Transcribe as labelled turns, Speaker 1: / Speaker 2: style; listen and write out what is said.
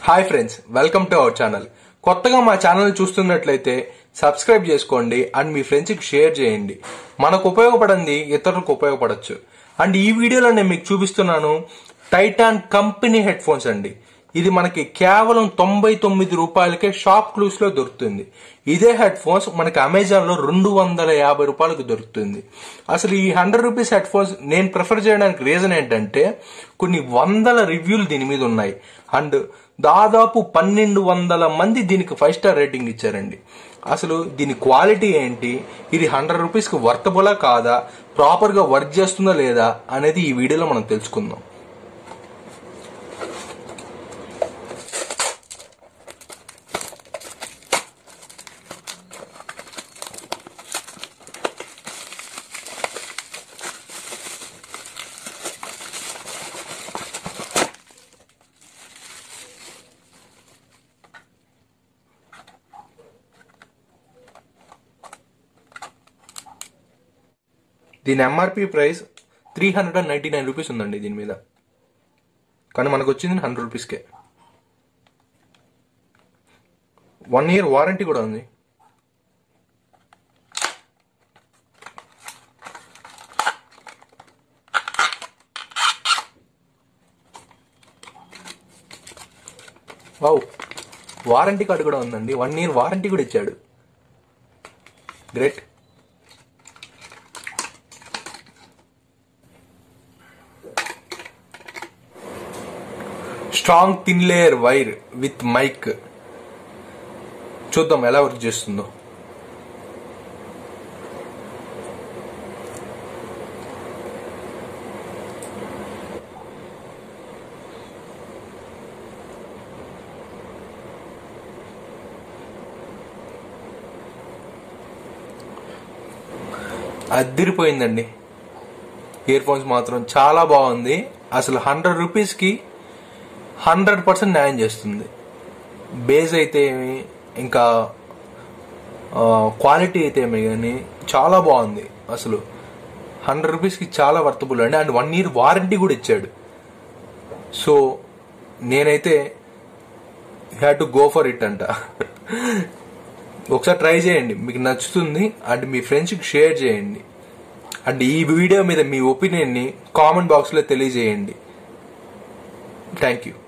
Speaker 1: hi friends welcome to our channel కొత్తగా మా channel చూస్తున్నట్లయితే సబ్స్క్రైబ్ చేసుకోండి అండ్ మీ ఫ్రెండ్స్కి షేర్ చేయండి మనకు ఉపయోగపడింది ఇతరులకు ఉపయోగపడచ్చు అండ్ ఈ వీడియోలో నేను మీకు చూపిస్తున్నాను టైటాన్ కంపెనీ హెడ్ ఫోన్స్ అండి ఇది మనకి కేవలం తొంభై తొమ్మిది రూపాయలకే షాప్ క్లూస్ లో దొరుకుతుంది ఇదే హెడ్ ఫోన్స్ మనకి అమెజాన్ లో రెండు వందల యాభై రూపాయలకు దొరుకుతుంది అసలు ఈ హండ్రెడ్ రూపీస్ హెడ్ ఫోన్స్ నేను ప్రిఫర్ చేయడానికి రీజన్ ఏంటంటే కొన్ని వందల రివ్యూలు దీని మీద ఉన్నాయి అండ్ దాదాపు పన్నెండు వందల మంది దీనికి ఫైవ్ స్టార్ రేటింగ్ ఇచ్చారండి అసలు దీని క్వాలిటీ ఏంటి ఇది హండ్రెడ్ రూపీస్కి వర్తబులా కాదా ప్రాపర్గా వర్క్ చేస్తుందా లేదా అనేది ఈ వీడియోలో మనం తెలుసుకుందాం దీని MRP price three hundred and ninety nine rupees ఉందండి దీని మీద కానీ మనకు వచ్చింది హండ్రెడ్ రూపీస్కే వన్ ఇయర్ వారంటీ కూడా ఉంది వావ్ వారంటీ కార్డు కూడా ఉందండి వన్ ఇయర్ వారంటీ కూడా ఇచ్చాడు great strong thin layer wire with mic చూద్దాం ఎలా వర్క్ చేస్తుందో అద్దిరిపోయిందండి ఇయర్ ఫోన్స్ మాత్రం చాలా బాగుంది అసలు హండ్రెడ్ రూపీస్కి హండ్రెడ్ పర్సెంట్ న్యాయం చేస్తుంది బేస్ అయితే ఏమి ఇంకా క్వాలిటీ అయితే ఏమి కానీ చాలా బాగుంది అసలు హండ్రెడ్ రూపీస్కి చాలా వర్తబుల్ అండి అండ్ వన్ ఇయర్ వారంటీ కూడా ఇచ్చాడు సో నేనైతే had to go for it అంట ఒకసారి ట్రై చేయండి మీకు నచ్చుతుంది అండ్ మీ ఫ్రెండ్స్కి షేర్ చేయండి అండ్ ఈ వీడియో మీద మీ ఒపీనియన్ని కామెంట్ బాక్స్లో తెలియజేయండి థ్యాంక్ యూ